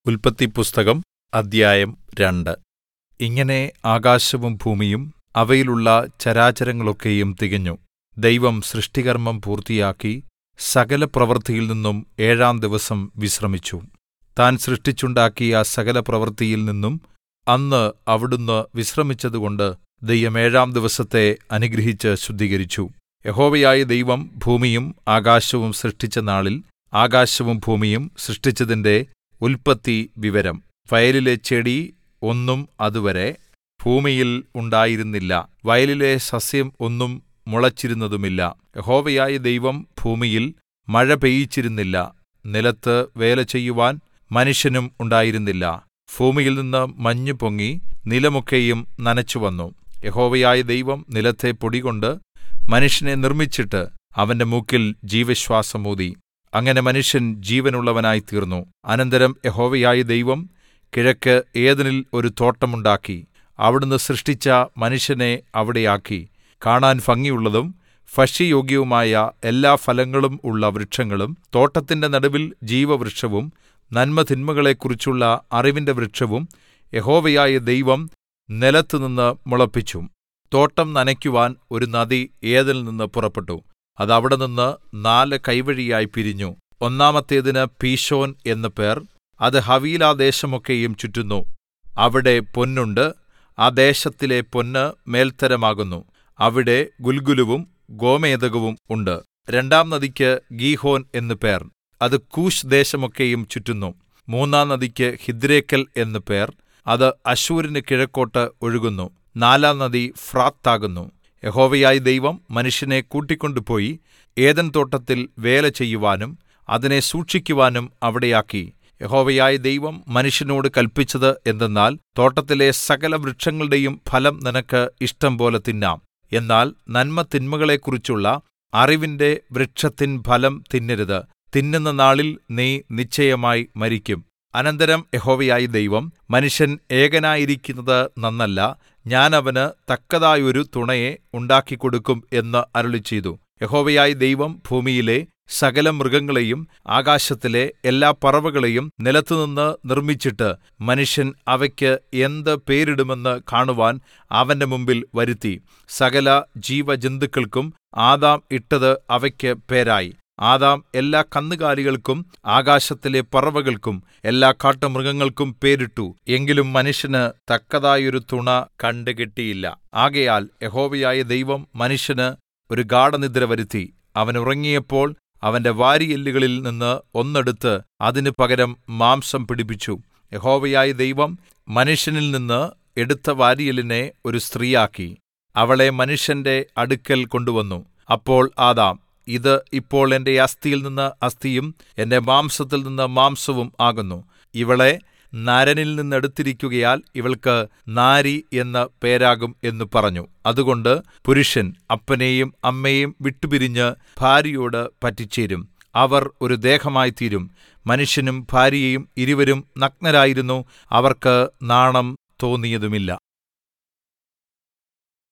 ഉല്പത്തിപ്പുസ്തകം അദ്ധ്യായം രണ്ട് ഇങ്ങനെ ആകാശവും ഭൂമിയും അവയിലുള്ള ചരാചരങ്ങളൊക്കെയും തികഞ്ഞു ദൈവം സൃഷ്ടികർമ്മം പൂർത്തിയാക്കി സകലപ്രവൃത്തിയിൽ നിന്നും ഏഴാം ദിവസം വിശ്രമിച്ചു താൻ സൃഷ്ടിച്ചുണ്ടാക്കിയ സകലപ്രവൃത്തിയിൽ നിന്നും അന്ന് അവിടുന്ന് വിശ്രമിച്ചതുകൊണ്ട് ദൈവം ഏഴാം ദിവസത്തെ അനുഗ്രഹിച്ച് ശുദ്ധീകരിച്ചു യഹോവയായ ദൈവം ഭൂമിയും ആകാശവും സൃഷ്ടിച്ച നാളിൽ ആകാശവും ഭൂമിയും സൃഷ്ടിച്ചതിന്റെ ഉല്പത്തി വിവരം വയലിലെ ചെടി ഒന്നും അതുവരെ ഭൂമിയിൽ ഉണ്ടായിരുന്നില്ല വയലിലെ സസ്യം ഒന്നും മുളച്ചിരുന്നതുമില്ല യഹോവയായ ദൈവം ഭൂമിയിൽ മഴ പെയ്യിച്ചിരുന്നില്ല നിലത്ത് വേല ചെയ്യുവാൻ മനുഷ്യനും ഉണ്ടായിരുന്നില്ല ഭൂമിയിൽനിന്ന് മഞ്ഞ് പൊങ്ങി നിലമൊക്കെയും നനച്ചുവന്നു യഹോവയായ ദൈവം നിലത്തെ പൊടികൊണ്ട് മനുഷ്യനെ നിർമ്മിച്ചിട്ട് അവന്റെ മൂക്കിൽ ജീവശ്വാസം ഊതി അങ്ങനെ മനുഷ്യൻ ജീവനുള്ളവനായിത്തീർന്നു അനന്തരം യഹോവയായ ദൈവം കിഴക്ക് ഏദെനിൽ ഒരു തോട്ടമുണ്ടാക്കി അവിടുന്ന് സൃഷ്ടിച്ച മനുഷ്യനെ അവിടെ ആക്കി കാണാൻ ഭംഗിയുള്ളതും ഭക്ഷ്യയോഗ്യവുമായ എല്ലാ ഫലങ്ങളും ഉള്ള വൃക്ഷങ്ങളും തോട്ടത്തിന്റെ നടുവിൽ ജീവവൃക്ഷവും നന്മതിന്മകളെക്കുറിച്ചുള്ള അറിവിന്റെ വൃക്ഷവും യഹോവയായ ദൈവം നിലത്തുനിന്ന് മുളപ്പിച്ചു തോട്ടം നനയ്ക്കുവാൻ ഒരു നദി ഏദനിൽ നിന്ന് പുറപ്പെട്ടു അത് അവിടെനിന്ന് നാല് കൈവഴിയായി പിരിഞ്ഞു ഒന്നാമത്തേതിന് പീശോൻ എന്ന് പേർ അത് ഹവീലാ ദേശമൊക്കെയും ചുറ്റുന്നു അവിടെ പൊന്നുണ്ട് ആ ദേശത്തിലെ പൊന്ന് മേൽത്തരമാകുന്നു അവിടെ ഗുൽഗുലുവും ഗോമേദകവും ഉണ്ട് രണ്ടാം നദിക്ക് ഗീഹോൻ എന്ന് പേർ അത് കൂശ് ദേശമൊക്കെയും ചുറ്റുന്നു മൂന്നാം നദിക്ക് ഹിദ്രേക്കൽ എന്ന് പേർ അത് അശ്ശൂരിന് കിഴക്കോട്ട് ഒഴുകുന്നു നാലാം നദി ഫ്രാത്താകുന്നു യഹോവയായ ദൈവം മനുഷ്യനെ കൂട്ടിക്കൊണ്ടുപോയി ഏദൻ തോട്ടത്തിൽ വേല ചെയ്യുവാനും അതിനെ സൂക്ഷിക്കുവാനും അവിടെയാക്കി യഹോവയായ ദൈവം മനുഷ്യനോട് കല്പിച്ചത് എന്തെന്നാൽ തോട്ടത്തിലെ സകല വൃക്ഷങ്ങളുടെയും ഫലം നിനക്ക് ഇഷ്ടം പോലെ തിന്നാം എന്നാൽ നന്മതിന്മകളെക്കുറിച്ചുള്ള അറിവിന്റെ വൃക്ഷത്തിൻ ഫലം തിന്നരുത് തിന്നുന്ന നാളിൽ നീ നിശ്ചയമായി മരിക്കും അനന്തരം യഹോവയായ ദൈവം മനുഷ്യൻ ഏകനായിരിക്കുന്നത് നന്നല്ല ഞാൻ അവന് തക്കതായൊരു തുണയെ ഉണ്ടാക്കിക്കൊടുക്കും എന്ന് അരുളിച്ചെയ്തു യഹോവയായ ദൈവം ഭൂമിയിലെ സകല മൃഗങ്ങളെയും ആകാശത്തിലെ എല്ലാ പറവകളെയും നിലത്തുനിന്ന് നിർമ്മിച്ചിട്ട് മനുഷ്യൻ അവയ്ക്ക് എന്ത് പേരിടുമെന്ന് കാണുവാൻ അവന്റെ മുമ്പിൽ വരുത്തി സകല ജീവജന്തുക്കൾക്കും ആദാം ഇട്ടത് അവയ്ക്ക് പേരായി ആദാം എല്ലാ കന്നുകാലികൾക്കും ആകാശത്തിലെ പറവകൾക്കും എല്ലാ കാട്ടുമൃഗങ്ങൾക്കും പേരിട്ടു എങ്കിലും മനുഷ്യന് തക്കതായൊരു തുണ കണ്ടുകിട്ടിയില്ല ആകയാൽ യഹോവയായ ദൈവം മനുഷ്യന് ഒരു ഗാഢനിദ്ര വരുത്തി അവൻ ഉറങ്ങിയപ്പോൾ അവന്റെ വാരിയെല്ലുകളിൽ നിന്ന് ഒന്നെടുത്ത് അതിന് പകരം മാംസം പിടിപ്പിച്ചു യഹോവയായ ദൈവം മനുഷ്യനിൽ നിന്ന് എടുത്ത വാരിയെല്ലിനെ ഒരു സ്ത്രീയാക്കി അവളെ മനുഷ്യന്റെ അടുക്കൽ കൊണ്ടുവന്നു അപ്പോൾ ആദാം ഇത് ഇപ്പോൾ എന്റെ അസ്ഥിയിൽ നിന്ന് അസ്ഥിയും എന്റെ മാംസത്തിൽ നിന്ന് മാംസവും ആകുന്നു ഇവളെ നരനിൽ നിന്നെടുത്തിരിക്കുകയാൽ ഇവൾക്ക് നാരി എന്ന് പേരാകും എന്ന് പറഞ്ഞു അതുകൊണ്ട് പുരുഷൻ അപ്പനെയും അമ്മയെയും വിട്ടുപിരിഞ്ഞ് ഭാര്യയോട് പറ്റിച്ചേരും അവർ ഒരു ദേഹമായിത്തീരും മനുഷ്യനും ഭാര്യയും ഇരുവരും നഗ്നരായിരുന്നു അവർക്ക് നാണം തോന്നിയതുമില്ല